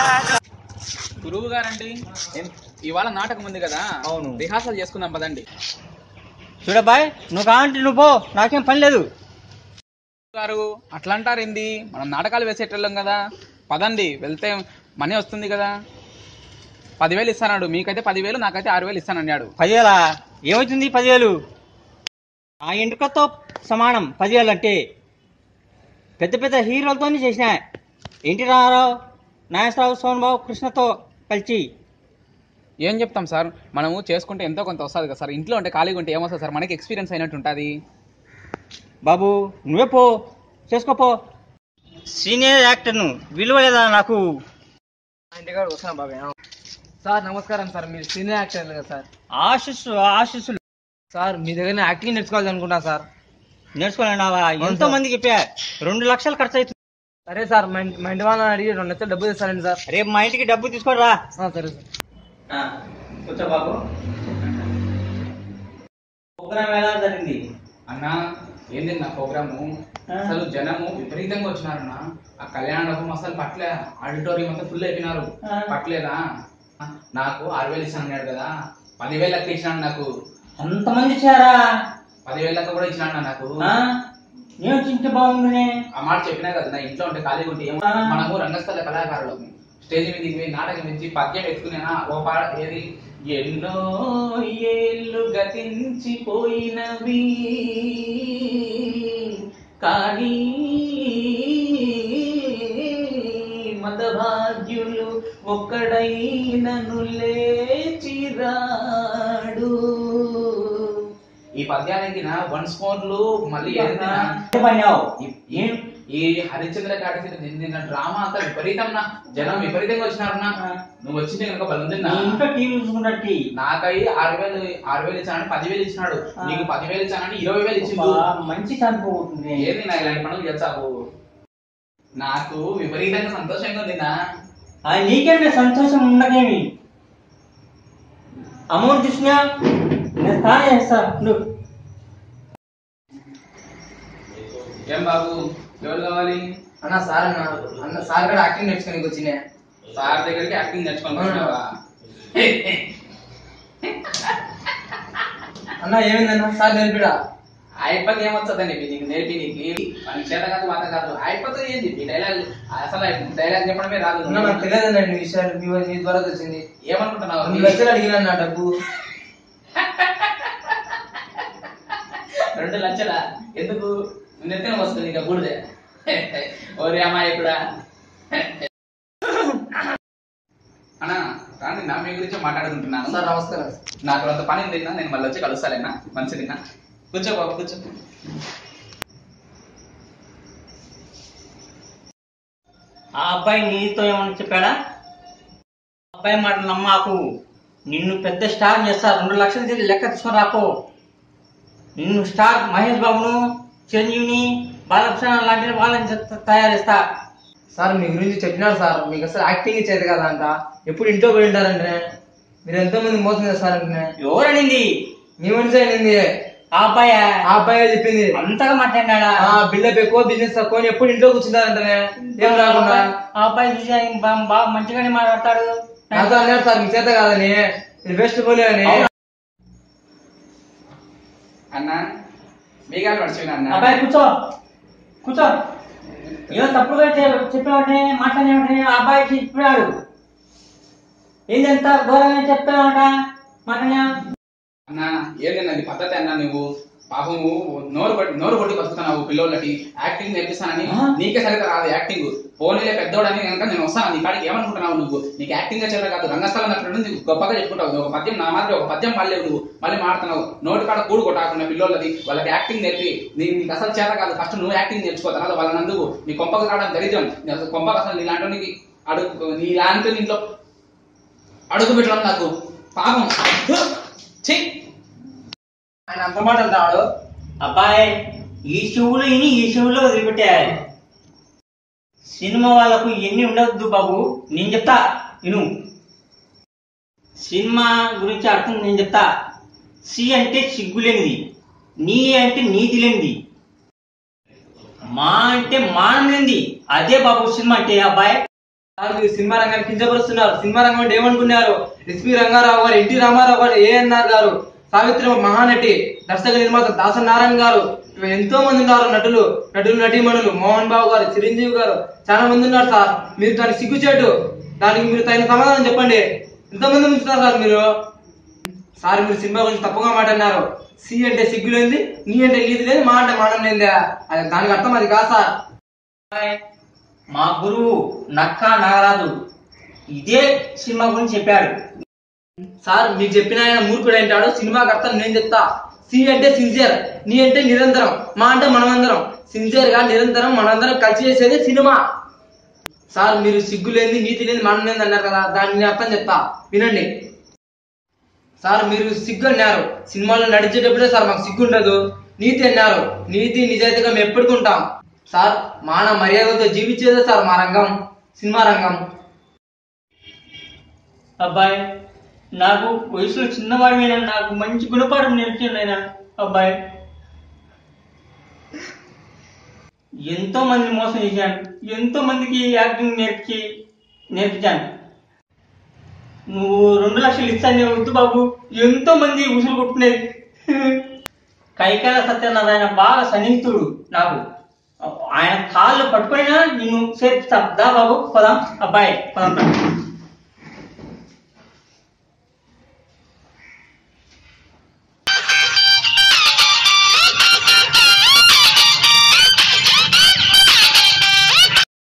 గురువు గారండి ఏం- ఇవాళ నాటకం ఉంది కదా అవును. రిహార్సల్ చేసుకుందాం పదండి చూడబ్బాయ్ నువ్వు కావంటే నువ్వు పో నాకేం పని లేదు గారు అట్లా అంటారు ఏంది మనం నాటకాలు వేసేటోళ్ళం కదా పదండి వెళ్తే మనీ వస్తుంది కదా పదివేలు ఇస్తానాడు మీకైతే పదివేలు నాకైతే ఆరు వేలు ఇస్తానన్నాడు పదివేలా ఏమవుతుంది పదివేలు ఆ ఎంటుకతో సమానం పదివేలు అంటే పెద్ద పెద్ద హీరోలతో చేసిన ఎన్టీ రామారావు నాగేశ్వరరావు సోన్ బాబు కృష్ణతో కలిసి ఏం చెప్తాం సార్ మనము చేసుకుంటే ఎంతో కొంత వస్తుంది కదా సార్ ఇంట్లో ఉంటే ఖాళీగా ఉంటే ఏమొస్తుంది సార్ మనకి ఎక్స్పీరియన్స్ అయినట్టు ఉంటుంది బాబు నువ్వే పో చేసుకోపో సీనియర్ యాక్టర్ను విలువ లేదా నాకు ఇంటికాడ వస్తున్నాం బాబాయ్ సార్ నమస్కారం సార్ మీరు సీనియర్ యాక్టర్ కదా సార్ ఆశీస్సు ఆశీస్సులు సార్ మీ దగ్గర యాక్టింగ్ నేర్చుకోవాలి అనుకుంటా సార్ నేర్చుకోలేనావా ఎంతో మందికి చెప్పా రెండు లక్షలు ఖర్చు అవుతుంది సరే సార్ మా ఇంటి- మా ఇంటి వాళ్ళని అడిగి రెండు లక్షలు డబ్బు తెస్తారండి సార్ రేపు మా ఇంటికి డబ్బు తీసుకోరా ఆ, సరే సార్ కూర్చో బాబు ప్రోగ్రామ్ ఎలా జరిగింది అన్నా ఏంది నా ప్రోగ్రాము అసలు జనము విపరీతంగా వచ్చినారన్న ఆ కళ్యాణం అసలు పట్లే ఆడిటోరియం అంతా ఫుల్ అయిపోయినారు ఆ. పట్లేదా నాకు ఆరు వేలు ఇస్తాను అన్నాడు కదా పదివేలు లెక్క ఇచ్చినాడు నాకు అంతమంది ఇచ్చారా పదివేలు లెక్క కూడా ఇచ్చినాడు నాకు ఆ? నేను చింటే బాగుంది ఆ మాట చెప్పినా కదా నా ఇంట్లో ఉంటే ఖాళీగా ఉంటే ఏమో ఆ. మనము రంగస్థల కళాకారులము స్టేజ్ మీద దిగి నాటకం ఇచ్చి పద్యం ఎత్తుకునేనా ఓ పాట ఏది ఎన్నో ఏళ్ళు గతించిపోయినవి కానీ మదభాగ్యులు ఒక్కడైనను లేచిరాడు ఈ పద్యానికి నా వన్ స్మోర్లు మళ్ళీ ఏది నా- పన్నావు ఈ- ఈ- ఈ హరిశ్చంద్ర కాటకి నిన్న డ్రామా అంతా విపరీతం నా జనం విపరీతంగా వచ్చినారు నా నువ్వు వచ్చింది కనుక బలుంది నీ ఇంట్లో టీవీ చూసుకున్నట్టు నాకై ఆరు వేలు ఆరు వేలు ఇచ్చానని పదివేలు ఇచ్చినాడు నీకు పదివేలు ఇచ్చానని ఇరవై వేలు ఇచ్చిండు మంచి చనిపోతుంది ఏంది నా ఇలాంటి పనులు చేస్తావు నాకు విపరీతంగా సంతోషంగా ఉంది నా నీకేమే సంతోషం ఉండకేమి అమౌంట్ చూసినా నేను తానే చేస్తా నువ్వు ఏం బాబు ఎవరు కావాలి అన్న సార్ అన్న అన్న సార్ కూడా యాక్టింగ్ నేర్చుకోనికి వచ్చినా సార్ దగ్గరికి యాక్టింగ్ నేర్చుకొని వచ్చినావా అన్న ఏమైందన్న సార్ నేర్పిడా అయిపోతే ఏమొస్తుందండి నీకు నేర్పి నీకు మనకి చేత కాదు మాట కాదు అయిపోతే ఏంది ఈ డైలాగ్ అసలు డైలాగ్ చెప్పడమే రాదు అన్న నాకు తెలియదండి ఈ విషయాలు మీ మీ ద్వారా వచ్చింది ఏమనుకుంటున్నావు రెండు లక్షలు అడిగినా నా డబ్బు రెండు లక్షల ఎందుకు నెత్తిన వస్తుంది ఇక బూడిదే ఓరి అమ్మాయి కూడా అన్నా రాండి నా మీ గురించి మాట్లాడుకుంటున్నాను సార్ నమస్కారం నాకు కొంత పని ఉందిన్నా నేను మళ్ళీ వచ్చి కలుస్తాలేనా మంచిదిన్నా కూర్చో బాబు కూర్చో ఆ అబ్బాయి నీతో ఏమని చెప్పాడా ఆ అబ్బాయి మాట నమ్మాకు నిన్ను పెద్ద స్టార్ చేస్తా రెండు లక్షలు తీసి లెక్క తీసుకొని రాపో నిన్ను స్టార్ మహేష్ బాబును చిరంజీవిని బాలకృష్ణ లాంటి వాళ్ళని చెత్త- తయారు చేస్తా సార్ మీ గురించి చెప్పినారు సార్ మీకు అసలు యాక్టింగ్ ఇచ్చేది కదా అంట ఎప్పుడు ఇంట్లో పోయి ఉంటారంటే మీరు ఎంతో మంది మోసం చేస్తారంటే ఎవరనింది మీ మనిషి అయింది ఆ అబ్బాయి ఆ అబ్బాయి చెప్పింది అంతగా మాట్లాడినాడా ఆ బిల్డప్ ఎక్కువ బిజినెస్ తక్కువ అని ఎప్పుడు ఇంట్లో కూర్చుంటారంటే ఏం రాకుండా ఆ అబ్బాయి చూసి ఆయన బా- బాగా మంచిగానే మాట్లాడతాడు నాతో అన్నారు సార్ మీ చేత కాదని మీరు బెస్ట్ పోలే అని అవునా? అన్నా మీగాలు మర్చిపోయినా అన్న అబ్బాయి కూర్చో కూర్చో ఏదో తప్పుగా చెప్పావంటే మాట్లాడేవంటే ఆ అబ్బాయి చెప్పాడు ఏంటంత ఘోరంగా చెప్పావంట మాట్లాడా అన్నా ఏంటన్నా నీ పద్ధతి అన్నా నువ్వు పాపము నోరు కొట్టి నోరు కొట్టి బతుకుతున్నావు పిల్లోళ్ళకి యాక్టింగ్ నేర్పిస్తానని ఆ? నీకే సరిగ్గా రాదు యాక్టింగ్ పోనీలే పెద్దోడని కనుక నేను వస్తాను నీ కాడికి ఏమనుకుంటున్నావు నువ్వు నీకు యాక్టింగ్ చేత కాదు రంగస్థలం అన్నట్టు నీకు గొప్పగా చెప్పుకుంటావు నువ్వు ఒక పద్యం నా మాదిరి ఒక పద్యం పాడలేవు నువ్వు మళ్ళీ మాడుతున్నావు నోటి కాడ కూడు కొట్టాకున్న పిల్లోళ్ళది వాళ్ళకి యాక్టింగ్ నేర్పి నీ నీకు అసలు చేత కాదు ఫస్ట్ నువ్వు యాక్టింగ్ నేర్చుకో తర్వాత వాళ్ళనందుకు నీ కొంపకు రావడం దరిద్రం నీ అసలు కొంపకు అసలు నీలాంటి అడుగు నీలాంటి ఇంట్లో అడుగు పెట్టడం నాకు పాపం ఛీ ఆయన అంత మాట అంటాడు అబ్బాయి ఈ చెవులు ఇని ఈ చెవులో వదిలిపెట్టాయి సినిమా వాళ్ళకు ఎన్ని ఉండవద్దు బాబు నేను చెప్తా విను సినిమా గురించి అర్థం నేను చెప్తా సి అంటే సిగ్గులేనిది నీ అంటే నీతి లేనిది మా అంటే మానం లేనిది అదే బాబు సినిమా అంటే అబ్బాయి సార్ మీరు సినిమా రంగాన్ని కించపరుస్తున్నారు సినిమా రంగం అంటే ఏమనుకున్నారు ఎస్పి రంగారావు గారు ఎన్టీ రామారావు గారు ఏఎన్ఆర్ గారు సావిత్రి మహానటి దర్శక నిర్మాత దాసన్ నారాయణ గారు ఇవి ఎంతో మంది ఉన్నారు నటులు నటులు నటీమణులు మోహన్ బాబు గారు చిరంజీవి గారు చాలా మంది ఉన్నారు సార్ మీరు దానికి సిగ్గుచేటు దానికి మీరు తగిన సమాధానం చెప్పండి ఎంతమంది ఉంచున్నారు సార్ మీరు సార్ మీరు సినిమా గురించి తప్పుగా మాట్లాడినారు సి అంటే సిగ్గు లేనిది నీ అంటే నీతి లేదు మా అంటే మానం లేనిదే అది దానికి అర్థం అది కాదు సార్ మా గురువు నక్క నాగరాజు ఇదే సినిమా గురించి చెప్పాడు సార్ మీకు చెప్పిన ఆయన మూర్ఖుడు అంటాడు సినిమాకి అర్థం నేను చెప్తా సి అంటే సిన్సియర్ నీ అంటే నిరంతరం మా అంటే మనమందరం సిన్సియర్ గా నిరంతరం మనందరం కలిసి చేసేది సినిమా సార్ మీరు సిగ్గు లేని నీతి లేని మనం లేని అన్నారు కదా దాన్ని నేను అర్థం చెప్తా వినండి సార్ మీరు సిగ్గు అన్నారు సినిమాలో నడిచేటప్పుడే సార్ మాకు సిగ్గు ఉండదు నీతి అన్నారు నీతి నిజాయితీగా మేము ఎప్పుడుకుంటాం సార్ మాన మర్యాదతో జీవించేదే సార్ మా రంగం సినిమా రంగం అబ్బాయి నాకు వయసులో చిన్నవాడినైనా నాకు మంచి గుణపాఠం నేర్పిండు ఆయన అబ్బాయి ఎంతో మందిని మోసం చేశాను ఎంతో మందికి యాక్టింగ్ నేర్పి నేర్పించాను నువ్వు రెండు లక్షలు ఇస్తాను వద్దు బాబు ఎంతో మంది ఉసులు కొట్టుకునేది కైకాల సత్యనారాయణ బాగా సన్నిహితుడు నాకు ఆయన కాళ్ళు పట్టుకున్నా నిన్ను చేర్చుతాం దా బాబు పదాం అబ్బాయి పదాం రా.